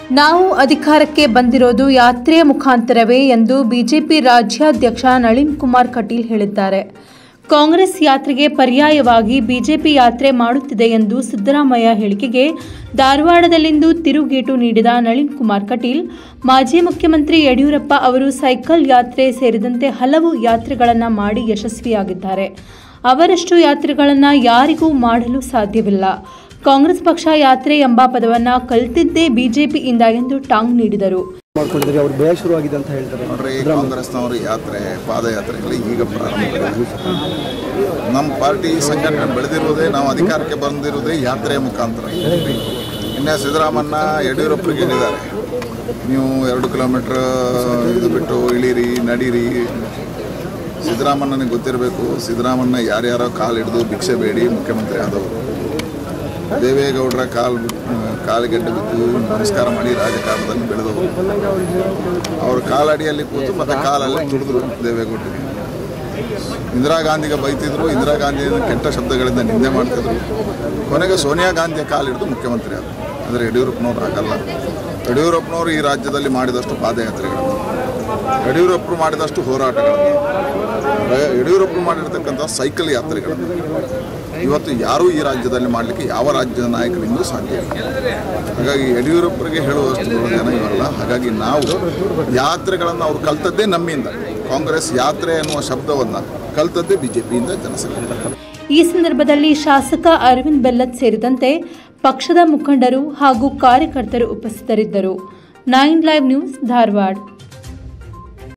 ನಾವು ಅಧಿಕಾರಕ್ಕೆ ಬಂದಿರೋದು ಯಾತ್ರೆಯ ಮುಖಾಂತರವೇ ಎಂದು ಬಿಜೆಪಿ ರಾಜ್ಯಾಧ್ಯಕ್ಷ ನಳಿನ್ ಕುಮಾರ್ ಕಟೀಲ್ ಹೇಳಿದ್ದಾರೆ ಕಾಂಗ್ರೆಸ್ ಯಾತ್ರೆಗೆ ಪರ್ಯಾಯವಾಗಿ ಬಿಜೆಪಿ ಯಾತ್ರೆ ಮಾಡುತ್ತಿದೆ ಎಂದು ಸಿದ್ದರಾಮಯ್ಯ ಹೇಳಿಕೆಗೆ ಧಾರವಾಡದಲ್ಲಿಂದು ತಿರುಗೇಟು ನೀಡಿದ ನಳಿನ್ ಕುಮಾರ್ ಕಟೀಲ್ ಮಾಜಿ ಮುಖ್ಯಮಂತ್ರಿ ಯಡಿಯೂರಪ್ಪ ಅವರು ಸೈಕಲ್ ಯಾತ್ರೆ ಸೇರಿದಂತೆ ಹಲವು ಯಾತ್ರೆಗಳನ್ನು ಮಾಡಿ ಯಶಸ್ವಿಯಾಗಿದ್ದಾರೆ ಅವರಷ್ಟು ಯಾತ್ರೆಗಳನ್ನು ಯಾರಿಗೂ ಮಾಡಲು ಸಾಧ್ಯವಿಲ್ಲ ಕಾಂಗ್ರೆಸ್ ಪಕ್ಷ ಯಾತ್ರೆ ಎಂಬ ಪದವನ್ನು ಕಲಿತಿದ್ದೇ ಬಿಜೆಪಿಯಿಂದ ಎಂದು ಟಾಂಗ್ ನೀಡಿದರು ಮಾಡ್ಕೊಂಡಿದ್ದಾರೆ ಅವ್ರು ಬೇಗ ಶುರುವಾಗಿದೆ ಅಂತ ಹೇಳ್ತಾರೆ ನೋಡ್ರಿ ಕಾಂಗ್ರೆಸ್ನವರ ಯಾತ್ರೆ ಪಾದಯಾತ್ರೆಗಳು ಈಗ ಪ್ರಾರಂಭ ನಮ್ಮ ಪಾರ್ಟಿ ಸಂಘಟನೆ ಬೆಳೆದಿರುವುದೇ ನಾವು ಅಧಿಕಾರಕ್ಕೆ ಬಂದಿರುವುದೇ ಯಾತ್ರೆಯ ಮುಖಾಂತರ ಇನ್ನು ಸಿದ್ದರಾಮಣ್ಣ ಯಡಿಯೂರಪ್ಪರಿಗೆ ಹೇಳಿದ್ದಾರೆ ನೀವು ಎರಡು ಕಿಲೋಮೀಟ್ರ್ ಇದು ಬಿಟ್ಟು ಇಳೀರಿ ನಡೀರಿ ಸಿದ್ದರಾಮಣ್ಣನಿಗೆ ಗೊತ್ತಿರಬೇಕು ಸಿದ್ದರಾಮಣ್ಣ ಯಾರ್ಯಾರೋ ಕಾಲು ಹಿಡಿದು ಭಿಕ್ಷೆ ಬೇಡಿ ಮುಖ್ಯಮಂತ್ರಿ ಆದವರು ದೇವೇಗೌಡರ ಕಾಲು ಕಾಲಿಗೆಡ್ಡೆ ಬಿದ್ದು ನಮಸ್ಕಾರ ಮಾಡಿ ರಾಜಕಾರಣದಲ್ಲಿ ಬೆಳೆದವರು ಅವ್ರ ಕಾಲಡಿಯಲ್ಲಿ ಕೂತು ಮತ್ತೆ ಕಾಲಲ್ಲಿ ತುಳಿದ್ರು ದೇವೇಗೌಡರಿಗೆ ಇಂದಿರಾ ಗಾಂಧಿಗೆ ಬೈತಿದ್ರು ಇಂದಿರಾ ಗಾಂಧಿಯನ್ನು ಕೆಟ್ಟ ಶಬ್ದಗಳಿಂದ ನಿಂದೆ ಮಾಡ್ತಿದ್ರು ಕೊನೆಗೆ ಸೋನಿಯಾ ಗಾಂಧಿಯ ಕಾಲು ಹಿಡಿದು ಮುಖ್ಯಮಂತ್ರಿ ಆದರು ಆದರೆ ಯಡಿಯೂರಪ್ಪನವ್ರು ಆಗಲ್ಲ ಯಡಿಯೂರಪ್ಪನವರು ಈ ರಾಜ್ಯದಲ್ಲಿ ಮಾಡಿದಷ್ಟು ಪಾದಯಾತ್ರೆಗಳನ್ನು ಯಡಿಯೂರಪ್ಪರು ಮಾಡಿದಷ್ಟು ಹೋರಾಟಗಳನ್ನು ರ- ಯಡಿಯೂರಪ್ಪರು ಮಾಡಿರ್ತಕ್ಕಂಥ ಸೈಕಲ್ ಯಾತ್ರೆಗಳನ್ನು ಇವತ್ತು ಯಾರೂ ಈ ರಾಜ್ಯದಲ್ಲಿ ಮಾಡಲಿಕ್ಕೆ ಯಾವ ರಾಜ್ಯದ ನಾಯಕರಿಂದೂ ಸಾಧ್ಯ ಇಲ್ಲ ಹಾಗಾಗಿ ಯಡಿಯೂರಪ್ಪರಿಗೆ ಹೇಳುವಷ್ಟು ದೊಡ್ಡ ಜನ ಇವರಲ್ಲ ಹಾಗಾಗಿ ನಾವು ಯಾತ್ರೆಗಳನ್ನು ಅವ್ರು ಕಲ್ತದ್ದೇ ನಮ್ಮಿಂದ ಕಾಂಗ್ರೆಸ್ ಯಾತ್ರೆ ಅನ್ನುವ ಶಬ್ದವನ್ನು ಕಲ್ತದ್ದೇ ಬಿ ಜೆ ಪಿಯಿಂದ ಜನಸಂಘ ಈ ಸಂದರ್ಭದಲ್ಲಿ ಶಾಸಕ ಅರವಿಂದ್ ಬೆಲ್ಲತ್ ಸೇರಿದಂತೆ ಪಕ್ಷದ ಮುಖಂಡರು ಹಾಗೂ ಕಾರ್ಯಕರ್ತರು ಉಪಸ್ಥಿತರಿದ್ದರು ನೈನ್ ಲೈವ್ ನ್ಯೂಸ್ ಧಾರವಾಡ